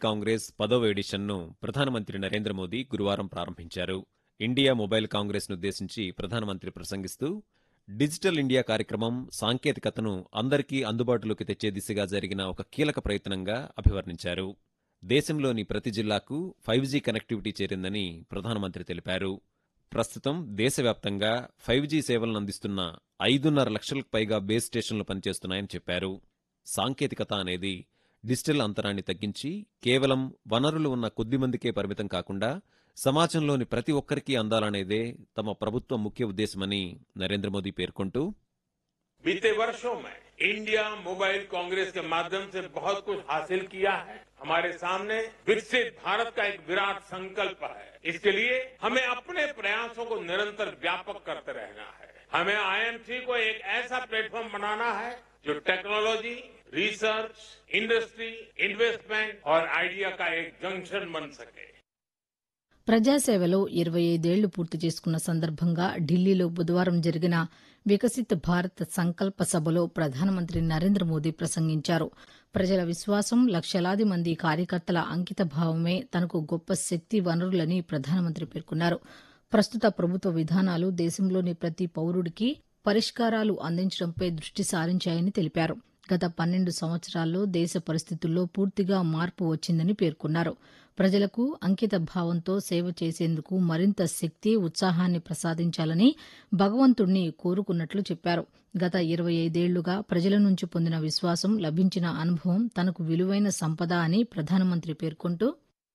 కాంగ్రెస్ పదవ ఎడిషన్ను ప్రధానమంత్రి నరేంద్ర మోదీ గురువారం ప్రారంభించారు ఇండియా మొబైల్ కాంగ్రెస్నుద్దేశించి ప్రధానమంత్రి ప్రసంగిస్తూ డిజిటల్ ఇండియా కార్యక్రమం సాంకేతికతను అందరికీ అందుబాటులోకి తెచ్చే దిశగా జరిగిన ఒక కీలక ప్రయత్నంగా అభివర్ణించారు దేశంలోని ప్రతి జిల్లాకు ఫైవ్ జీ కనెక్టివిటీ చేరిందని ప్రధానమంత్రి తెలిపారు ప్రస్తుతం దేశవ్యాప్తంగా ఫైవ్ జీ సేవలను అందిస్తున్న ఐదున్నర లక్షలకు పైగా బేస్ స్టేషన్లు పనిచేస్తున్నాయని చెప్పారు సాంకేతికత అనేది డిజిటల్ అంతరాన్ని తగ్గించి కేవలం వనరులు ఉన్న కొద్ది మందికే పరిమితం కాకుండా సమాజంలోని ప్రతి ఒక్కరికి అందాలనేదే తమ ప్రభుత్వం ముఖ్య ఉద్దేశమని నరేంద్ర మోదీ పేర్కొంటూ बीते वर्षों में इंडिया मोबाइल कांग्रेस के माध्यम से बहुत कुछ हासिल किया है हमारे सामने विकसित भारत का एक विराट संकल्प है इसके लिए हमें अपने प्रयासों को निरंतर व्यापक करते रहना है हमें आईएमसी को एक ऐसा प्लेटफॉर्म बनाना है जो टेक्नोलॉजी रिसर्च इंडस्ट्री इन्वेस्टमेंट और आइडिया का एक जंक्शन बन सके ప్రజాసేవలో ఇరవై ఐదేళ్లు పూర్తి చేసుకున్న సందర్భంగా ఢిల్లీలో బుధవారం జరిగిన వికసిత్ భారత్ సంకల్ప సభలో ప్రధానమంత్రి నరేంద్ర మోదీ ప్రసంగించారు ప్రజల విశ్వాసం లక్షలాది మంది కార్యకర్తల అంకిత భావమే తనకు గొప్ప శక్తి వనరులని ప్రధానమంత్రి పేర్కొన్నారు ప్రస్తుత ప్రభుత్వ విధానాలు దేశంలోని ప్రతి పౌరుడికి పరిష్కారాలు అందించడంపై దృష్టి సారించాయని తెలిపారు గత పన్నెండు సంవత్సరాల్లో దేశ పరిస్థితుల్లో పూర్తిగా మార్పు వచ్చిందని పేర్కొన్నారు ప్రజలకు అంకిత భావంతో సేవ చేసేందుకు మరింత శక్తి ఉత్సాహాన్ని ప్రసాదించాలని భగవంతుణ్ణి కోరుకున్నట్లు చెప్పారు గత ఇరవై ఐదేళ్లుగా ప్రజల నుంచి పొందిన విశ్వాసం లభించిన అనుభవం తనకు విలువైన సంపద అని ప్రధానమంత్రి పేర్కొంటూ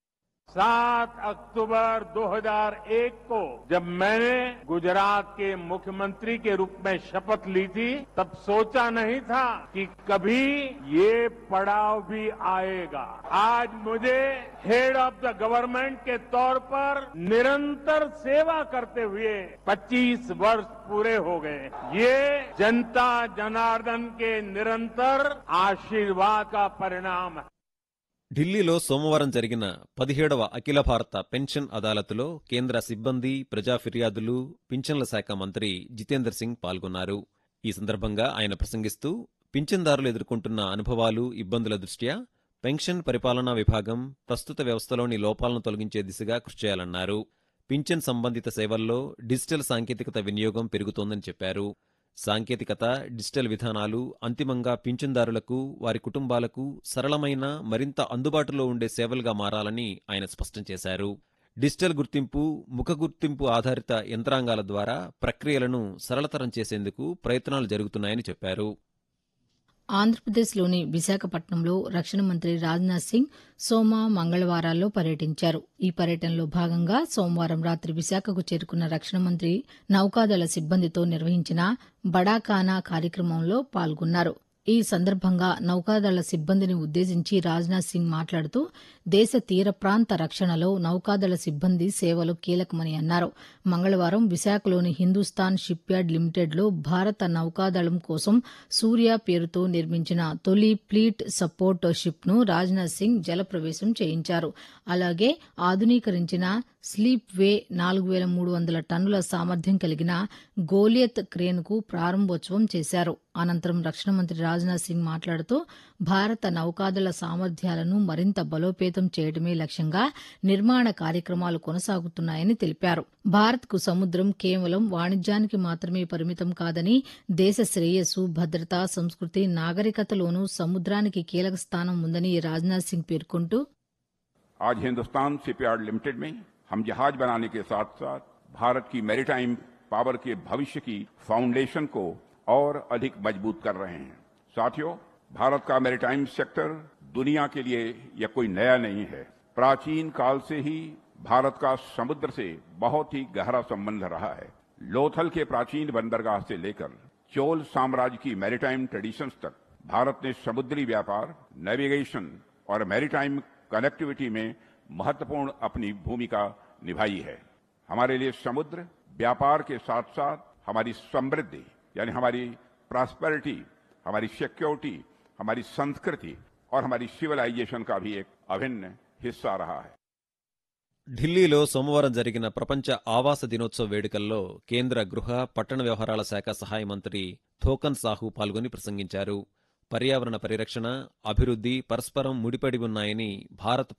सात अक्टूबर 2001 को जब मैंने गुजरात के मुख्यमंत्री के रूप में शपथ ली थी तब सोचा नहीं था कि कभी ये पड़ाव भी आएगा आज मुझे हेड ऑफ द गवर्नमेंट के तौर पर निरंतर सेवा करते हुए 25 वर्ष पूरे हो गए ये जनता जनार्दन के निरंतर आशीर्वाद का परिणाम है ఢిల్లీలో సోమవారం జరిగిన పదిహేడవ అఖిల భారత పెన్షన్ అదాలత్లో కేంద్ర సిబ్బంది ప్రజా ఫిర్యాదులు పింఛన్ల శాఖ మంత్రి జితేందర్ సింగ్ పాల్గొన్నారు ఈ సందర్భంగా ఆయన ప్రసంగిస్తూ పింఛన్దారులు ఎదుర్కొంటున్న అనుభవాలు ఇబ్బందుల దృష్ట్యా పెన్షన్ పరిపాలనా విభాగం ప్రస్తుత వ్యవస్థలోని లోపాలను తొలగించే దిశగా కృషి చేయాలన్నారు పింఛన్ సంబంధిత సేవల్లో డిజిటల్ సాంకేతికత వినియోగం పెరుగుతోందని చెప్పారు సాంకేతికత డిజిటల్ విధానాలు అంతిమంగా పింఛన్దారులకు వారి కుటుంబాలకు సరళమైన మరింత అందుబాటులో ఉండే సేవలుగా మారాలని ఆయన స్పష్టం చేశారు డిజిటల్ గుర్తింపు ముఖ గుర్తింపు ఆధారిత యంత్రాంగాల ద్వారా ప్రక్రియలను సరళతరం చేసేందుకు ప్రయత్నాలు జరుగుతున్నాయని చెప్పారు ఆంధ్రప్రదేశ్లోని విశాఖపట్నంలో రక్షణ మంత్రి రాజ్నాథ్ సింగ్ సోమ మంగళవారాల్లో పర్యటించారు ఈ పర్యటనలో భాగంగా సోమవారం రాత్రి విశాఖకు చేరుకున్న రక్షణ మంత్రి నౌకాదళ సిబ్బందితో నిర్వహించిన బడాకానా కార్యక్రమంలో పాల్గొన్నారు ఈ సందర్భంగా నౌకాదళ సిబ్బందిని ఉద్దేశించి రాజ్నాథ్ సింగ్ మాట్లాడుతూ దేశ తీర ప్రాంత రక్షణలో నౌకాదళ సిబ్బంది సేవలు కీలకమని అన్నారు మంగళవారం విశాఖలోని హిందూస్థాన్ షిప్ యార్డ్ లిమిటెడ్లో భారత నౌకాదళం కోసం సూర్య పేరుతో నిర్మించిన తొలి ఫ్లీట్ సపోర్ట్ షిప్ను రాజ్నాథ్ సింగ్ జలప్రవేశం చేయించారు అలాగే ఆధునీకరించిన స్లీప్ వే నాలుగు వేల మూడు వందల టన్నుల సామర్థ్యం కలిగిన గోలియత్ క్రేన్కు ప్రారంభోత్సవం చేశారు అనంతరం రక్షణ మంత్రి రాజ్నాథ్ సింగ్ మాట్లాడుతూ భారత నౌకాదళ సామర్థ్యాలను మరింత బలోపేతం చేయడమే లక్ష్యంగా నిర్మాణ కార్యక్రమాలు కొనసాగుతున్నాయని తెలిపారు భారత్కు సముద్రం కేవలం వాణిజ్యానికి మాత్రమే పరిమితం కాదని దేశ శ్రేయస్సు భద్రత సంస్కృతి నాగరికతలోనూ సముద్రానికి కీలక స్థానం ఉందని రాజ్నాథ్ సింగ్ పేర్కొంటూ आज हिंदुस्तान शिपयार्ड लिमिटेड में हम जहाज बनाने के साथ साथ भारत की मैरीटाइम पावर के भविष्य की फाउंडेशन को और अधिक मजबूत कर रहे हैं साथियों भारत का मैरीटाइम सेक्टर दुनिया के लिए यह कोई नया नहीं है प्राचीन काल से ही भारत का समुद्र से बहुत ही गहरा संबंध रहा है लोथल के प्राचीन बंदरगाह से लेकर चोल साम्राज्य की मैरीटाइम ट्रेडिशंस तक भारत ने समुद्री व्यापार नेविगेशन और मैरीटाइम कनेक्टिविटी में महत्वपूर्ण अपनी भूमिका निभाई है हमारे लिए समुद्र व्यापार के साथ साथ हमारी समृद्धि यानी हमारी प्रॉस्पेरिटी हमारी सिक्योरिटी हमारी संस्कृति और हमारी सिविलाइजेशन का भी एक अभिन्न हिस्सा रहा है ఢిల్లీలో సోమవారం జరిగిన ప్రపంచ ఆవాస దినోత్సవ వేడుకల్లో కేంద్ర గృహ పట్టణ వ్యవహారాల శాఖ సహాయ మంత్రి థోకన్ సాహు పాల్గొని ప్రసంగించారు పర్యావరణ పరిరక్షణ అభివృద్ధి పరస్పరం ముడిపడి ఉన్నాయని భారత్